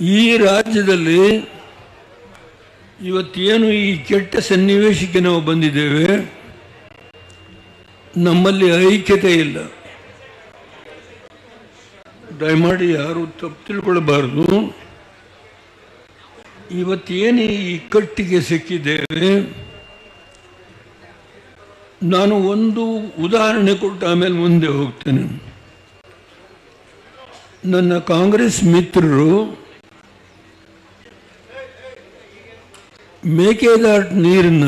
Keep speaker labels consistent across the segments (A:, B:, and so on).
A: ಈ ರಾಜ್ಯದಲ್ಲಿ ಇವತ್ತೇನು ಈ ಕೆಟ್ಟ ಸನ್ನಿವೇಶಕ್ಕೆ ನಾವು ಬಂದಿದ್ದೇವೆ ನಮ್ಮಲ್ಲಿ ಐಕ್ಯತೆ ಇಲ್ಲ ದಯಮಾಡಿ ಯಾರು ತಪ್ಪು ತಿಳ್ಕೊಳ್ಬಾರ್ದು ಇವತ್ತೇನು ಈ ಕಟ್ಟಿಗೆ ಸಿಕ್ಕಿದ್ದೇವೆ ನಾನು ಒಂದು ಉದಾಹರಣೆ ಕೊಟ್ಟು ಆಮೇಲೆ ಮುಂದೆ ಹೋಗ್ತೇನೆ ನನ್ನ ಕಾಂಗ್ರೆಸ್ ಮಿತ್ರರು ಮೇಕೆದಾಟು ನೀರನ್ನ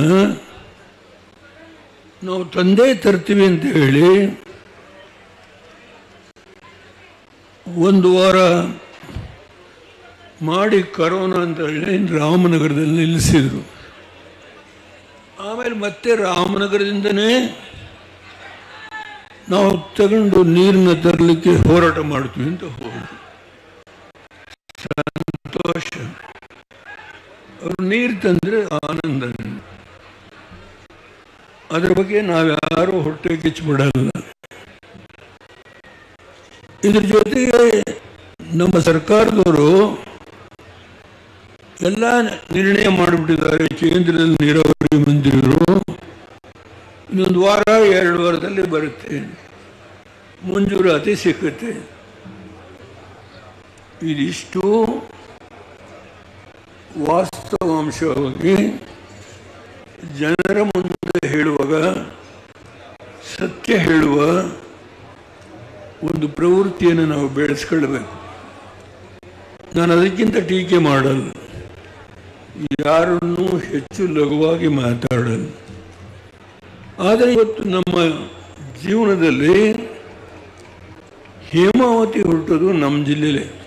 A: ನಾವು ತಂದೆ ತರ್ತೀವಿ ಅಂತ ಹೇಳಿ ಒಂದು ವಾರ ಮಾಡಿ ಕರೋನಾ ಅಂತ ಹೇಳಿ ರಾಮನಗರದಲ್ಲಿ ನಿಲ್ಲಿಸಿದರು ಆಮೇಲೆ ಮತ್ತೆ ರಾಮನಗರದಿಂದನೇ ನಾವು ತಗೊಂಡು ನೀರನ್ನ ತರಲಿಕ್ಕೆ ಹೋರಾಟ ಮಾಡ್ತೀವಿ ಅಂತ ಹೋದ್ರು ಸಂತೋಷ ಅವರು ನೀರು ತಂದ್ರೆ ಆನಂದ ಅದ್ರ ಬಗ್ಗೆ ನಾವ್ಯಾರೂ ಹೊಟ್ಟೆ ಕಿಚ್ಚಬಿಡಲ್ಲ ಇದ್ರ ಜೊತೆಗೆ ನಮ್ಮ ಸರ್ಕಾರದವರು ಎಲ್ಲ ನಿರ್ಣಯ ಮಾಡಿಬಿಟ್ಟಿದ್ದಾರೆ ಕೇಂದ್ರದಲ್ಲಿ ನೀರಾವರಿ ಮಂತ್ರಿಗಳು ಇನ್ನೊಂದು ವಾರ ಎರಡು ವಾರದಲ್ಲಿ ಬರುತ್ತೆ ಮಂಜೂರಾತಿ ಸಿಕ್ಕುತ್ತೆ ಇದಿಷ್ಟು ವಾಸ್ತವಾಂಶವಾಗಿ ಜನರ ಮುಂದೆ ಹೇಳುವಾಗ ಸತ್ಯ ಹೇಳುವ ಒಂದು ಪ್ರವೃತ್ತಿಯನ್ನು ನಾವು ಬೆಳೆಸ್ಕೊಳ್ಬೇಕು ನಾನು ಅದಕ್ಕಿಂತ ಟೀಕೆ ಮಾಡಲ್ಲ ಯಾರನ್ನೂ ಹೆಚ್ಚು ಲಘುವಾಗಿ ಮಾತಾಡಲ್ಲ ಆದರೆ ಇವತ್ತು ನಮ್ಮ ಜೀವನದಲ್ಲಿ ಹೇಮಾವತಿ ಹುಟ್ಟೋದು ನಮ್ಮ ಜಿಲ್ಲೆಯಲ್ಲೇ